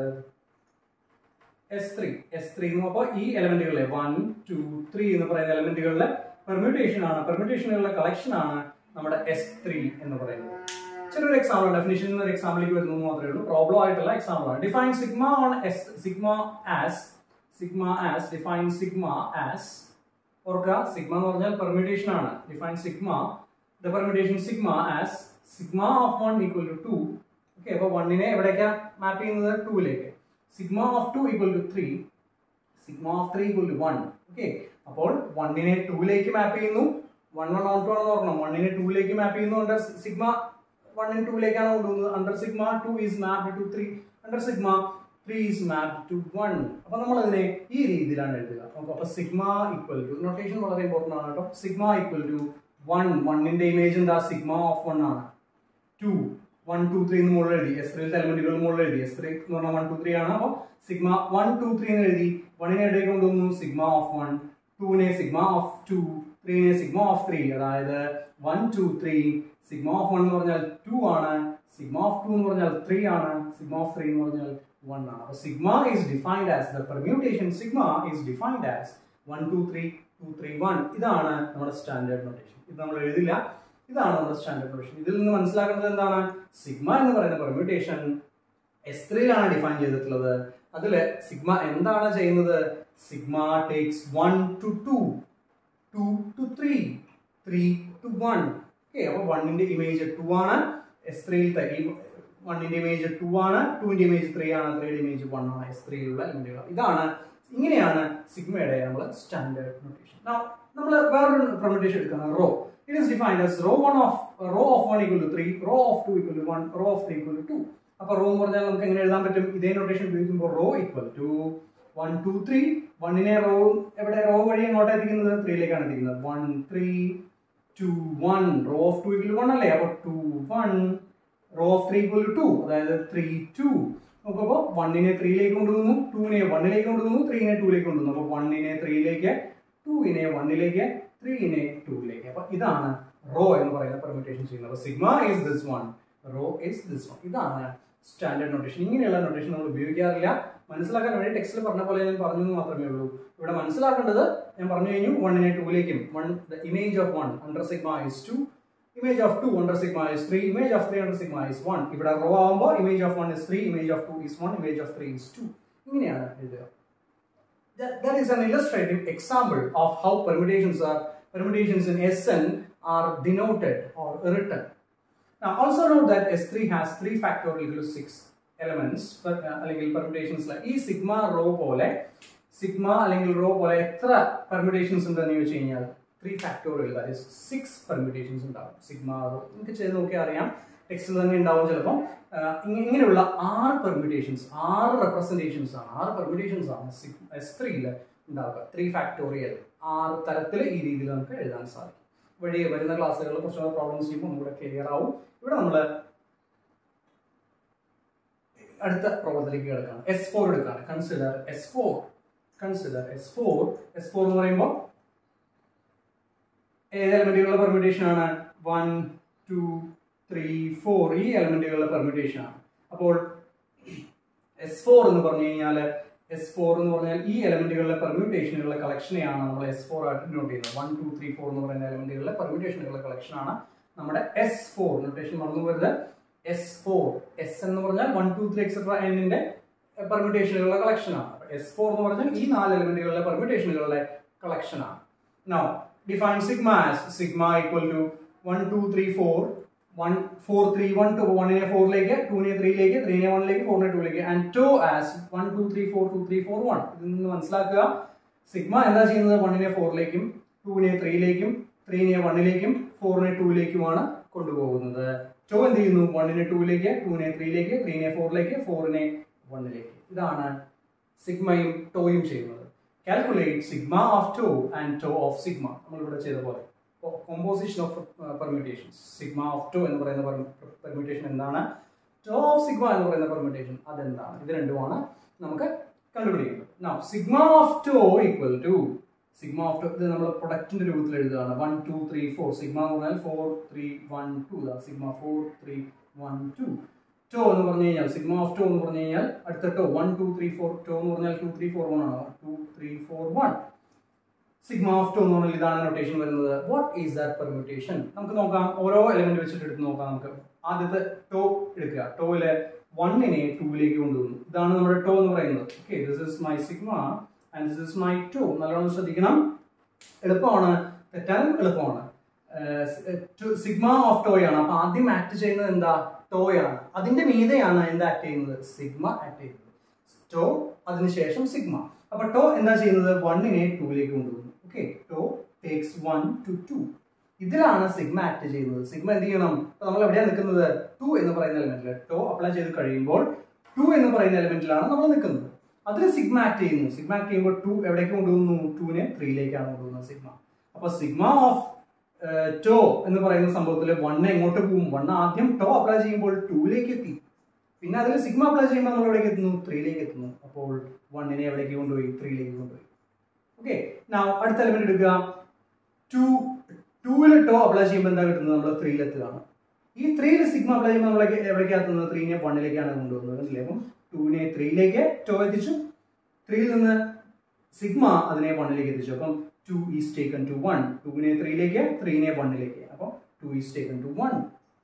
S three S three എന്ന് അപ്പോൾ ഈ എലമെന്റുകളിലെ വൺ ടു ത്രീ എന്ന് പറയുന്ന എലമെന്റുകളിലെ പെർമ്യൂട്ടേഷൻ ആണ് പെർമ്യൂട്ടേഷനുകളുടെ കളക്ഷൻ ആണ് നമ്മുടെ എസ് ത്രീ എന്ന് പറയുന്നത് ചെറിയൊരു എക്സാമ്പിൾ ഡെഫിനിഷൻ ഒരു എക്സാമ്പിളിലേക്ക് വരുന്നത് മാത്രമേ ഉള്ളൂ പ്രോബ്ലം ആയിട്ടുള്ള എക്സാമ്പിൾ ആണ് define sigma on S sigma as sigma as define sigma as ഓർക്കുക സിഗ്മ എന്ന് പറഞ്ഞാൽ പെർമ്യൂട്ടേഷൻ ആണ് define sigma the permutation sigma as sigma of one equal to two okay അപ്പോൾ വണ്ണിനെ എവിടേക്കാ മാപ്പ് ചെയ്യുന്നത് ടൂവിലേക്ക് sigma of two equal to three sigma of three equal to one okay അപ്പോൾ വണ്ണിനെ ടൂവിലേക്ക് മാപ്പ് ചെയ്യുന്നു വൺ വൺ ഓൺ ടു ആണെന്ന് ഓർക്കണം വണ്ണിനെ ടൂവിലേക്ക് മാപ്പ് ചെയ്യുന്നുണ്ട് സിഗ്മ വണ്ണിന് ടൂയിലേക്കാണ് കൊണ്ടുപോകുന്നത് under sigma to is mapped to three under sigma three is mapped to one അപ്പൊ നമ്മൾ അതിനെ ഈ രീതിയിലാണ് എഴുതുക അപ്പൊ അപ്പൊ സിഗ്മ ഈക്വൽ ടു നൊട്ടേഷൻ വളരെ ഇമ്പോർട്ടന്റ് ആണ് കേട്ടോ സിഗ്മ ഈക്വൽ ടു വൺ വണ്ണിന്റെ ഇമേജ് എന്താ സിഗ്മ ഓഫ് വൺ ആണ് ടു വൺ ടു ത്രീ എന്ന് മുകളിൽ എഴുതി എസ് ത്രീയിലത്തെ എലമെന്റുകൾ മുകളിൽ എഴുതി എസ് ത്രീ എന്ന് പറഞ്ഞാൽ വൺ ടു ത്രീ ആണ് അപ്പോൾ സിഗ്മ വൺ ടു ത്രീ എന്ന് എഴുതി വണ്ണിനെ ഇടയിൽ കൊണ്ടുവന്നു സിഗ്മ ഓഫ് വൺ ടൂവിനെ സിഗ്മ ഓഫ് ടു ത്രീനെ സിഗ്മ ഓഫ് ത്രീ അതായത് one two three sigma of one എന്ന് പറഞ്ഞാൽ ടു ആണ് സിഗ്മ ഓഫ് ടു എന്ന് പറഞ്ഞാൽ ത്രീ ആണ് സിഗ്മ ഓഫ് ത്രീ എന്ന് പറഞ്ഞാൽ വൺ ആണ് അപ്പോൾ sigma is defined as the permutation sigma is defined as one two three two three one ഇതാണ് നമ്മുടെ സ്റ്റാൻഡേർഡ് നൊട്ടേഷൻ ഇത് നമ്മൾ എഴുതില്ല ഇതാണ് നമ്മുടെ സ്റ്റാൻഡേർഡ് നൊട്ടേഷൻ ഇതിൽ നിന്ന് മനസ്സിലാക്കേണ്ടത് എന്താണ് സിഗ്മ എന്ന് പറയുന്ന പെർമ്യൂട്ടേഷൻ എസ് ത്രീയിലാണ് ഡിഫൈൻ ചെയ്തിട്ടുള്ളത് അതിൽ സിഗ്മ എന്താണ് ചെയ്യുന്നത് sigma takes one to two two to three three to one okay അപ്പോൾ വണ്ണിന്റെ ഇമേജ് ടു ആണ് എസ് ത്രീയിലത്തെ ഈ വണ്ണിന്റെ ഇമേജ് ടു ആണ് ടുവിന്റെ ഇമേജ് ത്രീ ആണ് ത്രീയുടെ ഇമേജ് വൺ ആണ് എസ് ത്രീയിലുള്ള ഇമേജുകൾ ഇതാണ് ഇങ്ങനെയാണ് സിഗ്മയുടെ നമ്മൾ സ്റ്റാൻഡേർഡ് നൊട്ടേഷൻ നമ്മൾ വേറൊരു പ്രൊമറ്റേഷൻ എടുക്കുന്നത് rho it is defined as rho one of rho of one equal to three rho of two equal to one rho of three equal to two അപ്പൊ റോ എന്ന് പറഞ്ഞാൽ നമുക്ക് എങ്ങനെ എഴുതാൻ പറ്റും ഇതേ നൊട്ടേഷൻ ഉപയോഗിക്കുമ്പോൾ rho equal to one two three വണ്ണിനെ റോ എവിടെ റോ വഴി എങ്ങോട്ടാണ് എത്തിക്കുന്നത് ത്രീയിലേക്കാണ് എത്തിക്കുന്നത് one three to one rho of two equal one അല്ലേ അപ്പൊ two one rho of three equal to അതായത് ത്രീ ടു നോക്കുമ്പോൾ വണ്ണിനെ ത്രീയിലേക്ക് കൊണ്ടുവന്നു ടൂവിനെ വണ്ണിലേക്ക് കൊണ്ടുവന്നു ത്രീനെ ടൂയിലേക്ക് കൊണ്ടുവന്നു അപ്പോൾ വണ്ണിനെ ത്രീയിലേക്ക് ടൂവിനെ വണ്ണിലേക്ക് ത്രീനെ ടൂയിലേക്ക് അപ്പൊ ഇതാണ് റോ എന്ന് പറയുന്ന പെർമിറ്റേഷൻ ചെയ്യുന്നത് അപ്പൊ sigma is this one rho is this one ഇതാണ് സ്റ്റാൻഡേർഡ് നൊട്ടേഷൻ ഇങ്ങനെയുള്ള നൊട്ടേഷൻ നമ്മൾ ഉപയോഗിക്കാറില്ല മനസ്സിലാക്കാൻ വേണ്ടി ടെക്സ്റ്റിൽ പറഞ്ഞ പോലെ ഞാൻ പറഞ്ഞു എന്ന് മാത്രമേ ഉള്ളൂ ഇവിടെ മനസ്സിലാക്കേണ്ടത് ഞാൻ പറഞ്ഞു കഴിഞ്ഞു വണ്ണിനെ ടൂയിലേക്കും one the image of one under sigma is two image of two under sigma is three image of three under sigma is one ഇവിടെ റോ ആവുമ്പോൾ image of one is three image of two is one image of three is two ഇങ്ങനെയാണ് എഴുതുക that, that is an illustrative example of how permutations are permutations in Sn are denoted or written. Now also note that S3 has 3 factorial equal to 6 elements per, uh, അല്ലെങ്കിൽ permutations ഈ sigma rho പോലെ sigma അല്ലെങ്കിൽ rho പോലെ എത്ര permutations ഉണ്ടെന്ന് ചോദിച്ചു കഴിഞ്ഞാൽ three factorial that is six permutations ഉണ്ടാവും സിഗ്മ റോ നിങ്ങൾക്ക് ചെയ്ത് നോക്കിയാൽ അറിയാം ടെക്സ്റ്റിൽ തന്നെ ഉണ്ടാവും ചിലപ്പം ഇങ്ങനെയുള്ള ആറ് പെർമിറ്റേഷൻസ് ആറ് റെപ്രസെന്റേഷൻസ് ആണ് ആറ് പെർമിറ്റേഷൻസ് ആണ് എസ് ത്രീയിൽ ഉണ്ടാവുക ത്രീ ഫാക്ടോറിയൽ ആറ് തരത്തിൽ ഈ രീതിയിൽ നമുക്ക് എഴുതാൻ സാധിക്കും വഴി വരുന്ന ക്ലാസ്സുകളിൽ കുറച്ചുകൂടെ പ്രോബ്ലംസ് ചെയ്യുമ്പോൾ ഒന്നുകൂടെ ക്ലിയർ ആവും ഇവിടെ നമ്മൾ അടുത്ത പ്രോബ്ലത്തിലേക്ക് കിടക്കുകയാണ് എസ് ഫോർ എടുക്കുകയാണ് consider S four consider S four S four എന്ന് പറയുമ്പോൾ ഏത് എലമെന്റുകളുടെ പെർമിറ്റേഷൻ ആണ് വൺ ടു ത്രീ ഫോർ ഈ എലമെന്റുകളുടെ പെർമിറ്റേഷൻ ആണ് അപ്പോൾ എസ് ഫോർ എന്ന് പറഞ്ഞു കഴിഞ്ഞാൽ എസ് ഫോർ എന്ന് പറഞ്ഞാൽ ഈ എലമെന്റുകളുടെ പെർമ്യൂട്ടേഷനുകളുടെ കളക്ഷനെയാണ് നമ്മൾ എസ് ഫോർ ആയിട്ട് നോട്ട് ചെയ്യുന്നത് വൺ ടു ത്രീ ഫോർ എന്ന് പറയുന്ന എലമെന്റുകളുടെ പെർമ്യൂട്ടേഷനുകളുടെ കളക്ഷനാണ് നമ്മുടെ എസ് ഫോർ നൊട്ടേഷൻ മറന്നു വരുന്നത് എസ് ഫോർ എസ് എന്ന് പറഞ്ഞാൽ വൺ ടു ത്രീ എക്സെട്ര എന്നിന്റെ പെർമ്യൂട്ടേഷനുകളുടെ കളക്ഷനാണ് എസ് ഫോർ എന്ന് പറഞ്ഞാൽ ഈ നാല് എലമെന്റുകളുടെ പെർമ്യൂട്ടേഷനുകളുടെ കളക്ഷനാണ് now define sigma as sigma equal to one two three four one four three one two വണ്ണിനെ ഫോറിലേക്ക് ടൂനെ ത്രീയിലേക്ക് ത്രീനെ വണ്ണിലേക്ക് ഫോറിനെ ടൂയിലേക്ക് and tau as one two three four two three four one ഇതിൽ നിന്ന് മനസ്സിലാക്കുക സിഗ്മ എന്താ ചെയ്യുന്നത് വണ്ണിനെ ഫോറിലേക്കും ടൂനെ ത്രീയിലേക്കും ത്രീനെ വണ്ണിലേക്കും ഫോറിനെ ടൂയിലേക്കുമാണ് കൊണ്ടുപോകുന്നത് ടോ എന്ത് ചെയ്യുന്നു വണ്ണിനെ ടൂയിലേക്ക് ടൂനെ ത്രീയിലേക്ക് ത്രീനെ ഫോറിലേക്ക് ഫോറിനെ വണ്ണിലേക്ക് ഇതാണ് സിഗ്മയും ടോയും ചെയ്യുന്നത് calculate sigma of tau and tau of sigma നമ്മളിവിടെ ചെയ്ത പോലെ composition of permutations sigma of to എന്ന് പറയുന്ന പെർമ്യൂട്ടേഷൻ എന്താണ് ടോ ഓഫ് സിഗ്മ എന്ന് പറയുന്ന പെർമ്യൂട്ടേഷൻ അതെന്താണ് ഇത് രണ്ടുമാണ് നമുക്ക് കണ്ടുപിടിക്കുന്നത് sigma of tau equal to sigma of tau ഇത് നമ്മൾ പ്രൊഡക്റ്റിന്റെ രൂപത്തിൽ എഴുതുകയാണ് one two three four sigma എന്ന് പറഞ്ഞാൽ four three one two sigma four three one two tau എന്ന് പറഞ്ഞു കഴിഞ്ഞാൽ സിഗ്മ ഓഫ് ടോ എന്ന് പറഞ്ഞു കഴിഞ്ഞാൽ അടുത്ത tau one two three four tau എന്ന് പറഞ്ഞാൽ ടു ത്രീ ഫോർ വൺ ആണ് two three four one sigma of to എന്ന് പറഞ്ഞാൽ ഇതാണ് നൊട്ടേഷൻ വരുന്നത് വാട്ട് ഈസ് ദാറ്റ് പെർമ്യൂട്ടേഷൻ നമുക്ക് നോക്കാം ഓരോ എലമെന്റ് വെച്ചിട്ട് എടുത്ത് നോക്കാം നമുക്ക് ആദ്യത്തെ ടോ എടുക്കുക ടോയിലെ വണ്ണിനെ ടൂവിലേക്ക് കൊണ്ടുവന്നു ഇതാണ് നമ്മുടെ ടോ എന്ന് പറയുന്നത് okay this is my sigma and this is my tau നല്ലോണം ശ്രദ്ധിക്കണം എളുപ്പമാണ് തെറ്റാനും എളുപ്പമാണ് സിഗ്മ ഓഫ് ടോയാണ് അപ്പൊ ആദ്യം ആക്ട് ചെയ്യുന്നത് എന്താ ടോയാണ് അതിന്റെ മീതെയാണ് എന്താ ആക്ട് ചെയ്യുന്നത് സിഗ്മ ആക്ട് ചെയ്യുന്നത് ടോ അതിനുശേഷം സിഗ്മ അപ്പൊ ടോ എന്താ ചെയ്യുന്നത് വണ്ണിനെ ടൂയിലേക്ക് കൊണ്ടുപോകുന്നു okay tau takes one to two ഇതിലാണ് സിഗ്മ ആക്ട് ചെയ്യുന്നത് സിഗ്മ എന്ത് ചെയ്യണം ഇപ്പൊ നമ്മൾ എവിടെയാണ് നിൽക്കുന്നത് ടു എന്ന് പറയുന്ന എലിമെന്റിൽ ടോ അപ്ലൈ ചെയ്ത് കഴിയുമ്പോൾ ടു എന്ന് പറയുന്ന എലിമെന്റിലാണ് നമ്മൾ നിൽക്കുന്നത് അതിൽ സിഗ്മ ആക്ട് ചെയ്യുന്നു സിഗ്മ ആക്ട് ചെയ്യുമ്പോൾ ടു എവിടേക്ക് കൊണ്ടുപോകുന്നു ടുവിനെ ത്രീയിലേക്കാണ് കൊണ്ടുപോകുന്നത് സിഗ്മ അപ്പൊ സിഗ്മ ഓഫ് ടോ എന്ന് പറയുന്ന സംഭവത്തിൽ വണ്ണ് എങ്ങോട്ട് പോകും വണ്ണ് ആദ്യം ടോ അപ്ലൈ ചെയ്യുമ്പോൾ ടൂയിലേക്ക് എത്തി പിന്നെ അതിൽ സിഗ്മ അപ്ലൈ ചെയ്യുമ്പോൾ നമ്മൾ എവിടേക്ക് എത്തുന്നു ത്രീയിലേക്ക് എത്തുന്നു അപ്പോൾ വണ്ണിനെ എവിടേക്ക് കൊണ്ടുപോയി ത്രീയിലേക്ക് കൊണ്ടുപോയി ഓക്കെ അടുത്ത എലിമെന്റ് എടുക്കുക ടു ടൂവിൽ ടോ അപ്ലൈ ചെയ്യുമ്പോൾ എന്താ കിട്ടുന്നത് നമ്മൾ ത്രീയിൽ എത്തുകയാണ് ഈ ത്രീയിൽ സിഗ്മ അപ്ലൈ ചെയ്യുമ്പോൾ നമ്മൾ എവിടേക്കാണ് എത്തുന്നത് ത്രീനെ വണ്ണിലേക്കാണ് കൊണ്ടുവന്നത് അല്ലേ അപ്പം ടൂവിനെ ത്രീയിലേക്ക് ടോ എത്തിച്ചു ത്രീയിൽ നിന്ന് സിഗ്മ അതിനെ വണ്ണിലേക്ക് എത്തിച്ചു അപ്പം two is taken to one ടൂവിനെ ത്രീയിലേക്ക് ത്രീനെ വണ്ണിലേക്ക് അപ്പം two is taken to one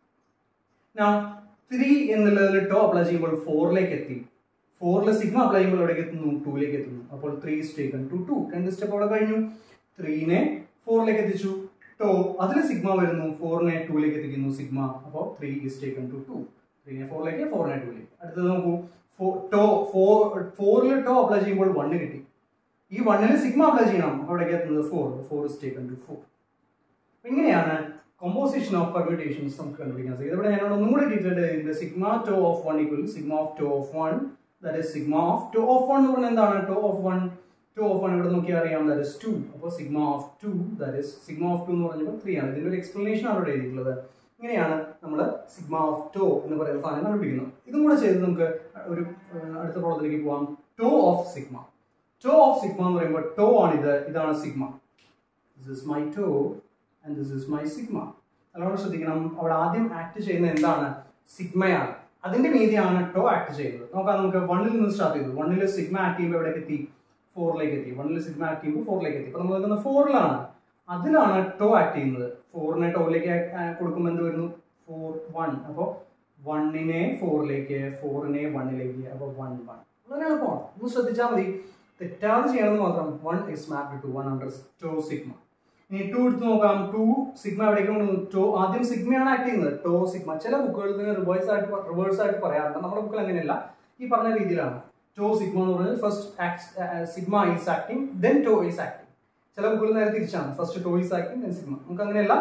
three എന്നുള്ളതിൽ ടോ അപ്ലൈ ചെയ്യുമ്പോൾ ഫോറിലേക്ക് എത്തി ഫോറിൽ സിഗ്മ അപ്ലൈ ചെയ്യുമ്പോൾ എവിടേക്ക് എത്തുന്നു ടൂയിലേക്ക് എത്തുന്നു അപ്പോൾ three is taken to two രണ്ട് സ്റ്റെപ്പ് അവിടെ കഴിഞ്ഞു ത്രീനെ ഫോറിലേക്ക് എത്തിച്ചു ടോ അതിൽ സിഗ്മ വരുന്നു ഫോറിനെ ടൂയിലേക്ക് എത്തിക്കുന്നു സിഗ്മ അപ്പോൾ three is taken to two ത്രീനെ ഫോറിലേക്ക് ഫോറിനെ ടൂയിലേക്ക് അടുത്തത് നോക്കൂ ടോ ഫോർ ഫോറിൽ ടോ അപ്ലൈ ചെയ്യുമ്പോൾ വണ്ണ് കിട്ടി ഈ വണ്ണിൽ സിഗ്മ അപ്ലൈ ചെയ്യണം അപ്പോൾ എവിടേക്ക് എത്തുന്നത് four four is taken to four ഇങ്ങനെയാണ് കോമ്പോസിഷൻ ഓഫ് പെർമ്യൂട്ടേഷൻസ് നമുക്ക് കണ്ടുപിടിക്കാൻ സാധിക്കും ഇവിടെ ഞാനോട് ഒന്നുകൂടി ഡീറ്റെയിൽ ചെയ്തിട്ടുണ്ട് sigma tau of one equal sigma of tau of one that is sigma of tau of one എന്ന് പറഞ്ഞാൽ എന്താണ് tau of one two of one ഇവിടെ നോക്കിയാൽ അറിയാം ദാറ്റ് ഇസ് ടു അപ്പോൾ sigma of two that is sigma of to എന്ന് പറഞ്ഞപ്പോൾ three ആണ് ഇതിന്റെ ഒരു എക്സ്പ്ലനേഷൻ ആണ് ഇവിടെ എഴുതിയിട്ടുള്ളത് ഇങ്ങനെയാണ് നമ്മൾ സിഗ്മ ഓഫ് ടോ എന്ന് പറയുന്ന സാധനം കണ്ടുപിടിക്കുന്നത് ഇതും കൂടെ ചെയ്ത് നമുക്ക് ഒരു അടുത്ത പ്രോബ്ലത്തിലേക്ക് പോവാം tau of sigma tau of sigma എന്ന് പറയുമ്പോൾ ടോ ആണ് ഇത് ഇതാണ് sigma this is my tau and this is my sigma നല്ലോണം ശ്രദ്ധിക്കണം അവിടെ ആദ്യം ആക്ട് ചെയ്യുന്നത് എന്താണ് സിഗ്മയാണ് അതിന്റെ മീതിയാണ് ടോ ആക്ട് ചെയ്യുന്നത് നോക്കാം നമുക്ക് വണ്ണിൽ നിന്ന് സ്റ്റാർട്ട് ചെയ്തു വണ്ണിൽ സിഗ്മ ആക്ട് ചെയ്യുമ്പോൾ എവിടേക്ക് എത്തി ഫോറിലേക്ക് എത്തി വണ്ണിൽ സിഗ്മ ആക്ട് ചെയ്യുമ്പോൾ ഫോറിലേക്ക് എത്തി അപ്പൊ നമ്മൾ നിൽക്കുന്ന ഫോറിലാണ് അതിലാണ് ടോ ആക്ട് ചെയ്യുന്നത് ഫോറിനെ ടോയിലേക്ക് കൊടുക്കുമ്പോൾ എന്ത് വരുന്നു ഫോർ വൺ അപ്പോൾ വണ്ണിനെ ഫോറിലേക്ക് ഫോറിനെ വണ്ണിലേക്ക് അപ്പോൾ വൺ വൺ വളരെ എളുപ്പമാണ് ഒന്ന് ശ്രദ്ധിച്ചാൽ മതി തെറ്റാതെ ചെയ്യണമെന്ന് മാത്രം one is mapped to one under tau sigma ഇനി ടു എടുത്ത് നോക്കാം ടു സിഗ്മ എവിടേക്ക് കൊണ്ട് ടോ ആദ്യം സിഗ്മയാണ് ആക്ട് ചെയ്യുന്നത് ടോ സിഗ്മ ചില ബുക്കുകളിൽ നിന്ന് റിവേഴ്സ് ആയിട്ട് റിവേഴ്സ് ആയിട്ട് പറയാറുണ്ട് നമ്മുടെ ബുക്കിൽ അങ്ങനെയല്ല ഈ പറഞ്ഞ രീതിയിലാണ് ടോ സിഗ്മ എന്ന് പറഞ്ഞാൽ first sigma is acting then tau is acting ചില ബുക്കുകൾ നേരെ തിരിച്ചാണ് first tau is acting then sigma നമുക്ക് അങ്ങനെയല്ല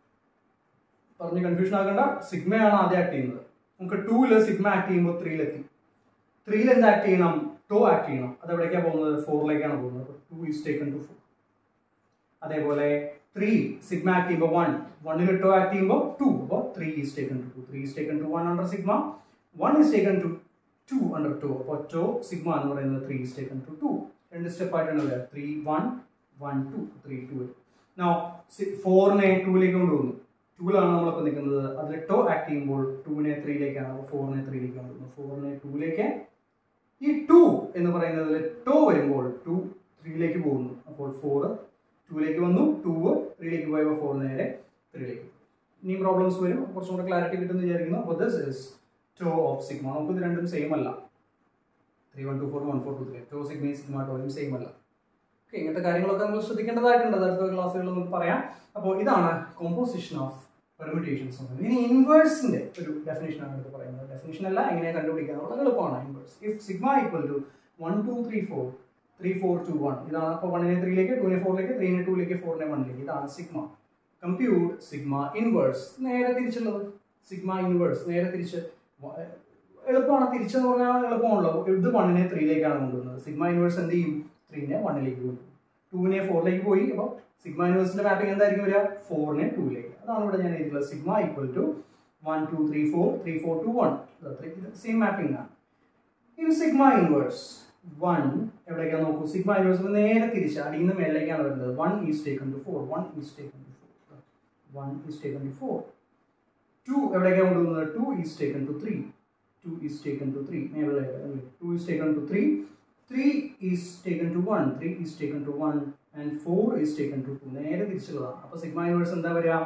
പറഞ്ഞ് കൺഫ്യൂഷൻ ആകേണ്ട സിഗ്മയാണ് ആദ്യം ആക്ട് ചെയ്യുന്നത് നമുക്ക് ടൂല് സിഗ്മ ആക്ട് ചെയ്യുമ്പോൾ ത്രീയിലെത്തി ത്രീയിൽ എന്ത് ആക്ട് ചെയ്യണം ടോ ആക്ട് ചെയ്യണം അത് എവിടേക്കാണ് പോകുന്നത് ഫോറിലേക്കാണ് പോകുന്നത് to is taken to four അതേപോലെ ത്രീ സിഗ്മ ആക്ട് ചെയ്യുമ്പോൾ വൺ വണ്ണിൽ ടോ ആക്ട് ചെയ്യുമ്പോൾ ടു അപ്പോൾ three is taken to to three is taken to one under sigma one is taken to to under to അപ്പോൾ to sigma എന്ന് പറയുന്നത് three is taken to two രണ്ട് step ആയിട്ടാണ് വരിക three one one two three to know ഫോറിനെ ടൂയിലേക്ക് കൊണ്ടുവന്നു ടൂലാണ് നമ്മളിപ്പോൾ നിൽക്കുന്നത് അതിൽ ടോ ആക്ട് ചെയ്യുമ്പോൾ ടൂവിനെ ത്രീയിലേക്കാണ് അപ്പോൾ ഫോറിനെ ത്രീയിലേക്ക് കൊണ്ടുവന്നു ഫോറിനെ ടൂയിലേക്ക് ഈ ടു എന്ന് പറയുന്നതിൽ ടോ വരുമ്പോൾ ടു ത്രീയിലേക്ക് പോകുന്നു അപ്പോൾ ഫോർ ടൂയിലേക്ക് വന്നു ടൂ ത്രീയിലേക്ക് പോയപ്പോൾ ഫോർ നേരെ ത്രീയിലേക്ക് ഇനി പ്രോബ്ലംസ് വരും കുറച്ചും കൂടെ ക്ലാരിറ്റി കിട്ടുമെന്ന് വിചാരിക്കുന്നു അപ്പോൾ this is tau of sigma നമുക്ക് ഇത് രണ്ടും സെയിം അല്ല three one two four one four two three tau സിഗ്മയും സിഗ്മ ടോയും സെയിം അല്ല ഓക്കെ ഇങ്ങനത്തെ കാര്യങ്ങളൊക്കെ നമ്മൾ ശ്രദ്ധിക്കേണ്ടതായിട്ടുണ്ട് അത് അടുത്ത ക്ലാസ്സുകളിൽ നമുക്ക് പറയാം അപ്പോൾ ഇതാണ് കോമ്പോസിഷൻ ഓഫ് പെർമിറ്റേഷൻസ് ഇനി ഇൻവേഴ്സിന്റെ ഒരു ഡെഫിനേഷൻ ആണ് എടുത്ത് പറയുന്നത് ഡെഫിനേഷൻ അല്ല എങ്ങനെ കണ്ടുപിടിക്കാൻ വളരെ എളുപ്പമാണ് inverse if sigma equal to one two three four three four two one ഇതാണ് അപ്പോൾ വണ്ണിനെ ത്രീയിലേക്ക് ടൂനെ ഫോറിലേക്ക് ത്രീനെ ടൂയിലേക്ക് ഫോറിനെ വണ്ണിലേക്ക് ഇതാണ് സിഗ്മ കമ്പ്യൂട്ട് സിഗ്മ ഇൻവേഴ്സ് നേരെ തിരിച്ചുള്ളത് സിഗ്മ ഇൻവേഴ്സ് നേരെ തിരിച്ച് വ- എളുപ്പമാണ് തിരിച്ചെന്ന് പറഞ്ഞാൽ എളുപ്പമാണല്ലോ ഇത് വണ്ണിനെ ത്രീയിലേക്കാണ് കൊണ്ടുവന്നത് സിഗ്മ ഇൻവേഴ്സ് എന്ത് ചെയ്യും ത്രീനെ വണ്ണിലേക്ക് കൊണ്ടുപോകും ടൂവിനെ ഫോറിലേക്ക് പോയി അപ്പോൾ സിഗ്മ ഇൻവേഴ്സിന്റെ മാപ്പിംഗ് എന്തായിരിക്കും വരിക ഫോറിനെ ടൂയിലേക്ക് അതാണ് ഇവിടെ ഞാൻ എഴുതിയിട്ടുള്ളത് sigma equal to one two three four three four two one same mapping ആണ് ഇനി സിഗ്മ ഇൻവേഴ്സ് വൺ എവിടേക്കാണ് നോക്കൂ സിഗ്മ ഇൻവേഴ്സ് നേരെ തിരിച്ച് അടിയിൽ നിന്ന് മേളിലേക്കാണ് വരുന്നത് one is taken to four one is taken to four one is taken to four two എവിടേക്കാണ് കൊണ്ടുവന്നത് two is taken to three two is taken to three മേളിലേക്ക് two is taken to three three is taken to one three is taken to one and four is taken to two നേരെ തിരിച്ചുള്ളതാണ് അപ്പോൾ sigma inverse എന്താ വരിക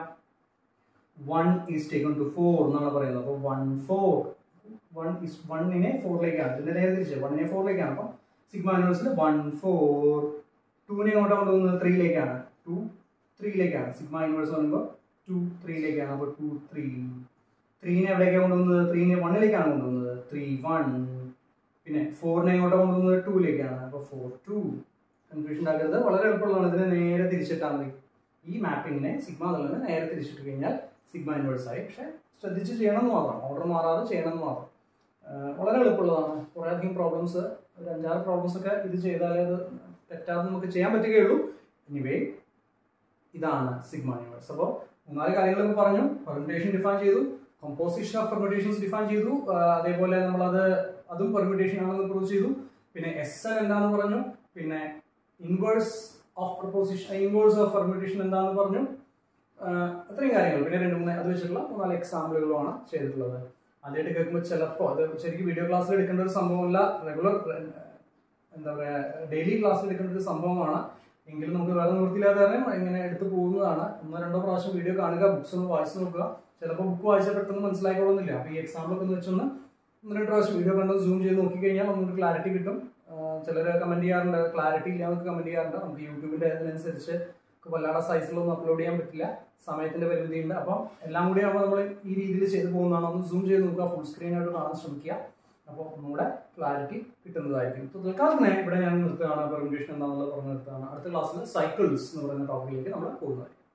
one is taken to four എന്നാണ് പറയുന്നത് അപ്പോൾ one four one is വണ്ണിനെ ഫോറിലേക്കാണ് ഇതിന്റെ നേരെ തിരിച്ച് വണ്ണിനെ ഫോറിലേക്കാണ് അപ്പം സിഗ്മ ഇൻവേഴ്സിൽ വൺ ഫോർ ടൂവിനെ എങ്ങോട്ടാണ് കൊണ്ടുപോകുന്നത് ത്രീയിലേക്കാണ് ടു ത്രീയിലേക്കാണ് സിഗ്മ ഇൻവേഴ്സ് പറയുമ്പോൾ ടു ത്രീയിലേക്കാണ് അപ്പോൾ ടു ത്രീ ത്രീനെ എവിടേക്കാണ് കൊണ്ടുപോകുന്നത് ത്രീനെ വണ്ണിലേക്കാണ് കൊണ്ടുപോകുന്നത് ത്രീ വൺ പിന്നെ ഫോറിനെ എങ്ങോട്ടാണ് കൊണ്ടുപോകുന്നത് ടൂയിലേക്കാണ് അപ്പോൾ ഫോർ ടു കൺഫ്യൂഷൻ ഉണ്ടാക്കരുത് വളരെ എളുപ്പമുള്ളതാണ് ഇതിനെ നേരെ തിരിച്ചിട്ടാൽ മതി ഈ മാപ്പിങ്ങിനെ സിഗ്മ എന്നുള്ളത് നേരെ തിരിച്ചിട്ട് കഴിഞ്ഞാൽ സിഗ്മ ഇൻവേഴ്സ് ആയി പക്ഷെ ശ്രദ്ധിച്ച് ചെയ്യണം എന്ന് മാത്രം ഓർഡർ മാറാതെ ചെയ്യണം എന്ന് മാത്രം ആഹ് വളരെ എളുപ്പമുള്ളതാണ് കുറേ അധികം പ്രോബ്ലംസ് ഒരു അഞ്ചാറ് പ്രോബ്ലംസ് ഒക്കെ ഇത് ചെയ്താലേ അത് തെറ്റാതെ നമുക്ക് ചെയ്യാൻ പറ്റുകയുള്ളൂ എനിവേ ഇതാണ് സിഗ്മ യൂണിവേഴ്സ് അപ്പോൾ മൂന്നാല് കാര്യങ്ങളൊക്കെ പറഞ്ഞു പെർമിറ്റേഷൻ ഡിഫൈൻ ചെയ്തു കോമ്പോസിഷൻ ഓഫ് പെർമിറ്റേഷൻസ് ഡിഫൈൻ ചെയ്തു ആഹ് അതേപോലെ നമ്മളത് അതും പെർമിറ്റേഷൻ ആണെന്ന് പ്രൂവ് ചെയ്തു പിന്നെ എസ് എൻ എന്താണെന്ന് പറഞ്ഞു പിന്നെ inverse of proposition inverse of permutation എന്താണെന്ന് പറഞ്ഞു ആഹ് അത്രയും കാര്യങ്ങൾ പിന്നെ രണ്ട് മൂന്ന് അത് വെച്ചിട്ടുള്ള മൂന്നാല് എക്സാമ്പിളുകളുമാണ് ചെയ്തിട്ടുള്ളത് ആദ്യമായിട്ട് കേൾക്കുമ്പോൾ ചിലപ്പോൾ അത് ശരിക്കും വീഡിയോ ക്ലാസ്സിൽ എടുക്കേണ്ട ഒരു സംഭവമല്ല റെഗുലർ എന്താ പറയുക ഡെയിലി ക്ലാസ്സിൽ എടുക്കേണ്ട ഒരു സംഭവമാണ് എങ്കിലും നമുക്ക് വേറെ നിവൃത്തിയില്ലാതെ തന്നെ ഇങ്ങനെ എടുത്ത് പോകുന്നതാണ് ഒന്നോ രണ്ടോ പ്രാവശ്യം വീഡിയോ കാണുക ബുക്സ് ഒന്ന് വായിച്ച് നോക്കുക ചിലപ്പോൾ ബുക്ക് വായിച്ചാൽ പെട്ടെന്ന് മനസ്സിലായിക്കൊള്ളുന്നില്ല അപ്പോൾ ഈ എക്സാമ്പിളൊക്കെ ഒന്ന് വെച്ചൊന്ന് ഒന്ന് രണ്ട് പ്രാവശ്യം വീഡിയോ കണ്ട് സൂം ചെയ്ത് നോക്കിക്കഴിഞ്ഞാൽ നമുക്ക് ക്ലാരിറ്റി കിട്ടും ചിലർ കമന്റ് ചെയ്യാറുണ്ട് ക്ലാരിറ്റി ഇല്ല എന്നൊക്കെ കമന്റ് ചെയ്യാറുണ്ട് നമുക്ക് യൂട്യൂബിന്റെ അതിനനുസരിച്ച് വല്ലാതെ സൈസിലൊന്നും അപ്ലോഡ് ചെയ്യാൻ പറ്റില്ല സമയത്തിന്റെ പരിമിതിയുണ്ട് അപ്പം എല്ലാം കൂടി ആകുമ്പോൾ നമ്മൾ ഈ രീതിയിൽ ചെയ്തു പോകുന്നതാണ് ഒന്ന് സൂം ചെയ്ത് നോക്കുക ഫുൾ സ്ക്രീൻ ആയിട്ട് കാണാൻ ശ്രമിക്കുക അപ്പോൾ ഒന്നുകൂടെ ക്ലാരിറ്റി കിട്ടുന്നതായിരിക്കും ഇപ്പോൾ തൽക്കാലം ഇവിടെ ഞാൻ നിർത്തുകയാണ് പെർമിറ്റേഷൻ എന്താണെന്നുള്ളത് പറഞ്ഞു നിർത്തുകയാണ് അടുത്ത ക്ലാസ്സിൽ സൈക്കിൾസ് എന്ന് പറയുന്ന ടോപ്പിക്കിലേക്ക് നമ്മൾ പോകുന്നതായിരിക്കും